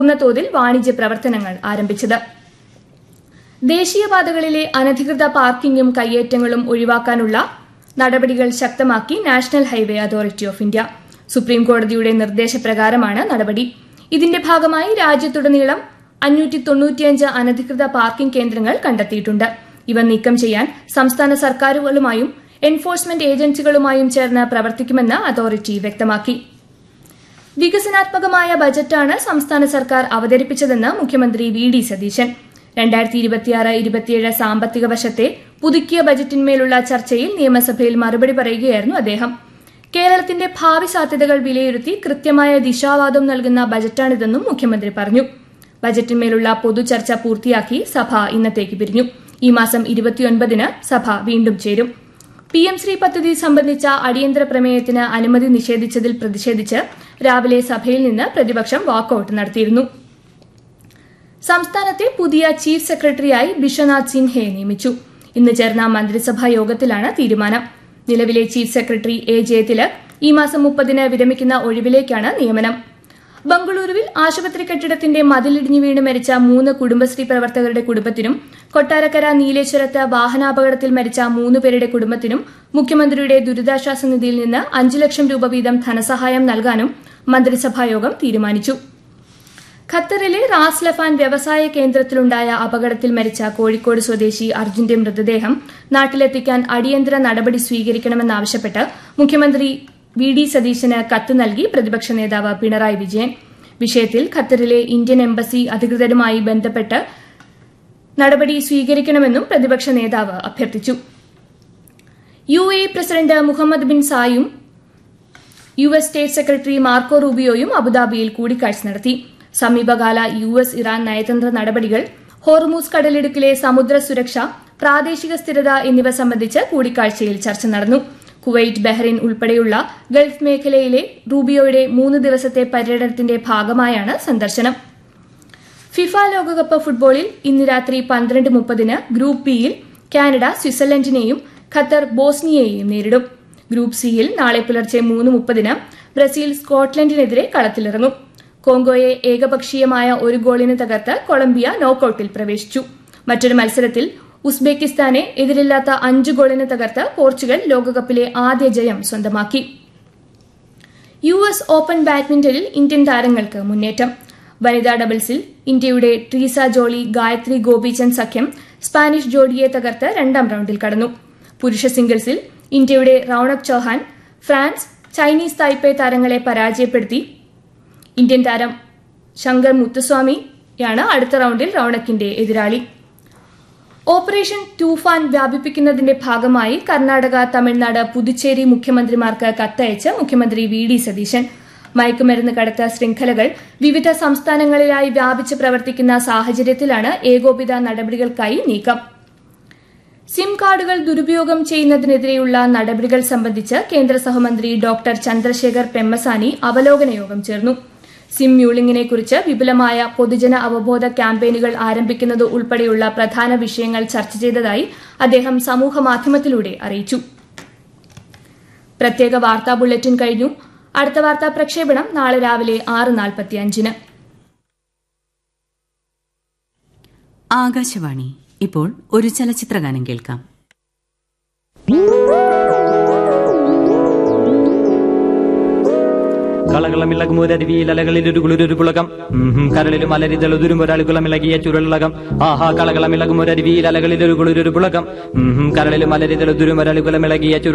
പൂർണ്ണതോതിൽ വാണിജ്യ പ്രവർത്തനങ്ങൾ ആരംഭിച്ചത് ദേശീയപാതകളിലെ അനധികൃത പാർക്കിംഗും കയ്യേറ്റങ്ങളും ഒഴിവാക്കാനുള്ള നടപടികൾ ശക്തമാക്കി national highway authority of India supreme കോടതിയുടെ നിർദ്ദേശപ്രകാരമാണ് നടപടി ഇതിന്റെ ഭാഗമായി രാജ്യത്തുടനീളം അഞ്ഞൂറ്റി തൊണ്ണൂറ്റിയഞ്ച് അനധികൃത പാർക്കിംഗ് കേന്ദ്രങ്ങൾ കണ്ടെത്തിയിട്ടുണ്ട് ഇവ നീക്കം ചെയ്യാൻ സംസ്ഥാന സർക്കാരുകളുമായും എൻഫോഴ്സ്മെന്റ് ഏജൻസികളുമായും ചേർന്ന് പ്രവർത്തിക്കുമെന്ന് അതോറിറ്റി വ്യക്തമാക്കി വികസനാത്മകമായ ബജറ്റാണ് സംസ്ഥാന സർക്കാർ അവതരിപ്പിച്ചതെന്ന് മുഖ്യമന്ത്രി വി ഡി സതീശൻ രണ്ടായിരത്തി ഇരുപത്തിയാറ് ഇരുപത്തിയേഴ് സാമ്പത്തിക വർഷത്തെ പുതുക്കിയ ബജറ്റിന്മേലുള്ള ചർച്ചയിൽ നിയമസഭയിൽ മറുപടി പറയുകയായിരുന്നു അദ്ദേഹം കേരളത്തിന്റെ ഭാവി സാധ്യതകൾ വിലയിരുത്തി കൃത്യമായ ദിശാവാദം നൽകുന്ന ബജറ്റാണിതെന്നും മുഖ്യമന്ത്രി പറഞ്ഞു ബജറ്റിന്മേലുള്ള പൊതുചർച്ച പൂർത്തിയാക്കി സഭ ഇന്നത്തേക്ക് പിരിഞ്ഞു ഈ മാസം ഇരുപത്തിയൊൻപതിന് സഭ വീണ്ടും ചേരും പി എം ശ്രീ പദ്ധതി സംബന്ധിച്ച അടിയന്തര പ്രമേയത്തിന് അനുമതി നിഷേധിച്ചതിൽ പ്രതിഷേധിച്ച് രാവിലെ സഭയിൽ നിന്ന് പ്രതിപക്ഷം വാക്കൌട്ട് നടത്തിയിരുന്നു സംസ്ഥാനത്തെ പുതിയ ചീഫ് സെക്രട്ടറിയായി ബിശ്വനാഥ് സിൻഹയെ നിയമിച്ചു ഇന്ന് ചേർന്ന മന്ത്രിസഭാ യോഗത്തിലാണ് തീരുമാനം നിലവിലെ ചീഫ് സെക്രട്ടറി എ ജയതിലക് ഈ മാസം മുപ്പതിന് വിരമിക്കുന്ന ഒഴിവിലേക്കാണ് നിയമനം ബംഗളൂരുവിൽ ആശുപത്രി കെട്ടിടത്തിന്റെ മതിലിടിഞ്ഞു വീണ് മരിച്ച മൂന്ന് കുടുംബശ്രീ പ്രവർത്തകരുടെ കുടുംബത്തിനും കൊട്ടാരക്കര നീലേശ്വരത്ത് വാഹനാപകടത്തിൽ മരിച്ച മൂന്ന് പേരുടെ കുടുംബത്തിനും മുഖ്യമന്ത്രിയുടെ ദുരിതാശ്വാസ നിധിയിൽ നിന്ന് അഞ്ചു ലക്ഷം രൂപ വീതം ധനസഹായം നൽകാനും മന്ത്രിസഭായോഗം തീരുമാനിച്ചു ഖത്തറിലെ റാസ് ലഫാൻ വ്യവസായ കേന്ദ്രത്തിലുണ്ടായ അപകടത്തിൽ മരിച്ച കോഴിക്കോട് സ്വദേശി അർജുന്റെ മൃതദേഹം നാട്ടിലെത്തിക്കാൻ അടിയന്തര നടപടി സ്വീകരിക്കണമെന്നാവശ്യപ്പെട്ട് മുഖ്യമന്ത്രി വി ഡി സതീശന് കത്ത് നൽകി പ്രതിപക്ഷ നേതാവ് പിണറായി വിജയൻ വിഷയത്തിൽ ഖത്തറിലെ ഇന്ത്യൻ എംബസി അധികൃതരുമായി ബന്ധപ്പെട്ട് നടപടി സ്വീകരിക്കണമെന്നും പ്രതിപക്ഷ നേതാവ് അഭ്യർത്ഥിച്ചു U A president Muhammad bin സായും U S state secretary Marco റൂബിയോയും അബുദാബിയിൽ കൂടിക്കാഴ്ച നടത്തി സമീപകാല യു എസ് ഇറാൻ നയതന്ത്ര നടപടികൾ ഹോർമൂസ് കടലിടുക്കിലെ സമുദ്ര സുരക്ഷ പ്രാദേശിക സ്ഥിരത എന്നിവ സംബന്ധിച്ച് കൂടിക്കാഴ്ചയിൽ ചർച്ച നടന്നു കുവൈറ്റ് ബഹ്റൈൻ ഉൾപ്പെടെയുള്ള ഗൾഫ് മേഖലയിലെ റൂബിയോയുടെ മൂന്ന് ദിവസത്തെ പര്യടനത്തിന്റെ ഭാഗമായാണ് സന്ദർശനം ഫിഫ ലോകകപ്പ് ഫുട്ബോളിൽ ഇന്ന് രാത്രി പന്ത്രണ്ട് മുപ്പതിന് ഗ്രൂപ്പ് ബിയിൽ കാനഡ സ്വിറ്റ്സർലൻഡിനെയും ഖത്തർ ബോസ്നിയയെയും നേരിടും ഗ്രൂപ്പ് സിയിൽ നാളെ പുലർച്ചെ മൂന്ന് മുപ്പതിന് ബ്രസീൽ സ്കോട്ട്ലൻഡിനെതിരെ കളത്തിലിറങ്ങും കോങ്കോയെ ഏകപക്ഷീയമായ ഒരു ഗോളിന് തകർത്ത് കൊളംബിയ നോക്കൌട്ടിൽ പ്രവേശിച്ചു മറ്റൊരു മത്സരത്തിൽ ഉസ്ബെക്കിസ്ഥാനെ എതിരില്ലാത്ത അഞ്ച് ഗോളിന് തകർത്ത് പോർച്ചുഗൽ ലോകകപ്പിലെ ആദ്യ ജയം സ്വന്തമാക്കി യു എസ് ഓപ്പൺ ബാഡ്മിന്റണിൽ ഇന്ത്യൻ താരങ്ങൾക്ക് മുന്നേറ്റം വനിതാ ഡബിൾസിൽ ഇന്ത്യയുടെ ട്രീസ ജോളി ഗായത്രി ഗോപിചന്ദ് സഖ്യം സ്പാനിഷ് ജോഡിയെ തകർത്ത് രണ്ടാം റൌണ്ടിൽ കടന്നു പുരുഷ സിംഗിൾസിൽ ഇന്ത്യയുടെ Raunak Chauhan France Chinese Taipei താരങ്ങളെ പരാജയപ്പെടുത്തി ഇന്ത്യൻ താരം ശങ്കർ മുത്തുസ്വാമിയാണ് അടുത്ത റൌണ്ടിൽ റൌണക്കിന്റെ എതിരാളി ഓപ്പറേഷൻ തൂഫാൻ വ്യാപിപ്പിക്കുന്നതിന്റെ ഭാഗമായി കർണാടക തമിഴ്നാട് പുതുച്ചേരി മുഖ്യമന്ത്രിമാർക്ക് കത്തയച്ച് മുഖ്യമന്ത്രി വി ഡി സതീശൻ മയക്കുമരുന്ന് കടത്ത ശൃംഖലകൾ വിവിധ സംസ്ഥാനങ്ങളിലായി വ്യാപിച്ച് പ്രവർത്തിക്കുന്ന സാഹചര്യത്തിലാണ് ഏകോപിത നടപടികൾക്കായി നീക്കം സിം കാർഡുകൾ ദുരുപയോഗം ചെയ്യുന്നതിനെതിരെയുള്ള നടപടികൾ സംബന്ധിച്ച് കേന്ദ്ര സഹമന്ത്രി ഡോക്ടർ ചന്ദ്രശേഖർ പെമ്മസാനി അവലോകന യോഗം ചേർന്നു സിം മ്യൂളിംഗിനെ കുറിച്ച് വിപുലമായ പൊതുജന അവബോധ ക്യാമ്പയിനുകൾ ആരംഭിക്കുന്നത് ഉൾപ്പെടെയുള്ള പ്രധാന വിഷയങ്ങൾ ചർച്ച ചെയ്തതായി അദ്ദേഹം സമൂഹ മാധ്യമത്തിലൂടെ അറിയിച്ചു പ്രത്യേക വാർത്താ ബുള്ളറ്റിൻ കഴിഞ്ഞു അടുത്ത വാർത്താ പ്രക്ഷേപണം നാളെ രാവിലെ ആറ് നാൽപ്പത്തിയഞ്ചിന് ആകാശവാണി ഇപ്പോൾ ഒരു ചലച്ചിത്രഗാനം കേൾക്കാം കളകളമിളകുമൊരരുവിയിൽ ഒരു കുളിരൊരു പുളകം കരളിലും അലരിതളുതുരും ഒരാളുകളമിളകിയ ചുരുളകം ആഹാ കളകളമിളകുമൊരരുവിയിൽ അലകളിൽ ഒരു കുളിരൊരു പുളകം കരളിലും അലരിതളുതുരും ഒരാളുകളമിളകിയ ചുരുളകം